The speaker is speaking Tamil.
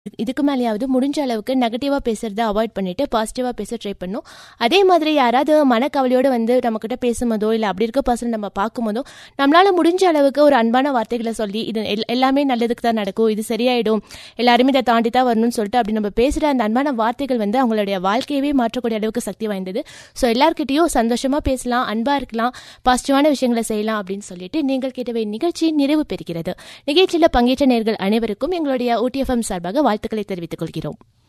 இதுக்கு மேலேயாவது முடிஞ்ச அளவுக்கு நெகட்டிவாக பேசுறத அவாய்ட் பண்ணிட்டு பாசிட்டிவாக பேச ட்ரை பண்ணும் அதே மாதிரி யாராவது மனக்கவலையோடு வந்து நம்மக்கிட்ட பேசும்போதோ இல்லை அப்படி இருக்க பர்சன் நம்ம பார்க்கும்போதோ நம்மளால முடிஞ்ச அளவுக்கு ஒரு அன்பான வார்த்தைகளை சொல்லி இது எல்- எல்லாமே நல்லதுக்கு தான் நடக்கும் இது சரியாயிடும் எல்லாருமே இதை தாண்டி தான் வரணும்னு சொல்லிட்டு அப்படி நம்ம பேசுகிற அந்த அன்பான வார்த்தைகள் வந்து அவங்களுடைய வாழ்க்கையவே மாற்றக்கூடிய அளவுக்கு சக்தி வாய்ந்தது ஸோ எல்லார்கிட்டயும் சந்தோஷமாக பேசலாம் அன்பாக இருக்கலாம் பாசிட்டிவான விஷயங்களை செய்யலாம் அப்படின்னு சொல்லிட்டு நீங்கள் கேட்டவை நிகழ்ச்சி நிறைவு பெறுகிறது நிகழ்ச்சியில் பங்கேற்ற நேர்கள் அனைவருக்கும் எங்களுடைய OTFM சார்பாக வாழ்த்துக்களை தெரிவித்துக் கொள்கிறோம்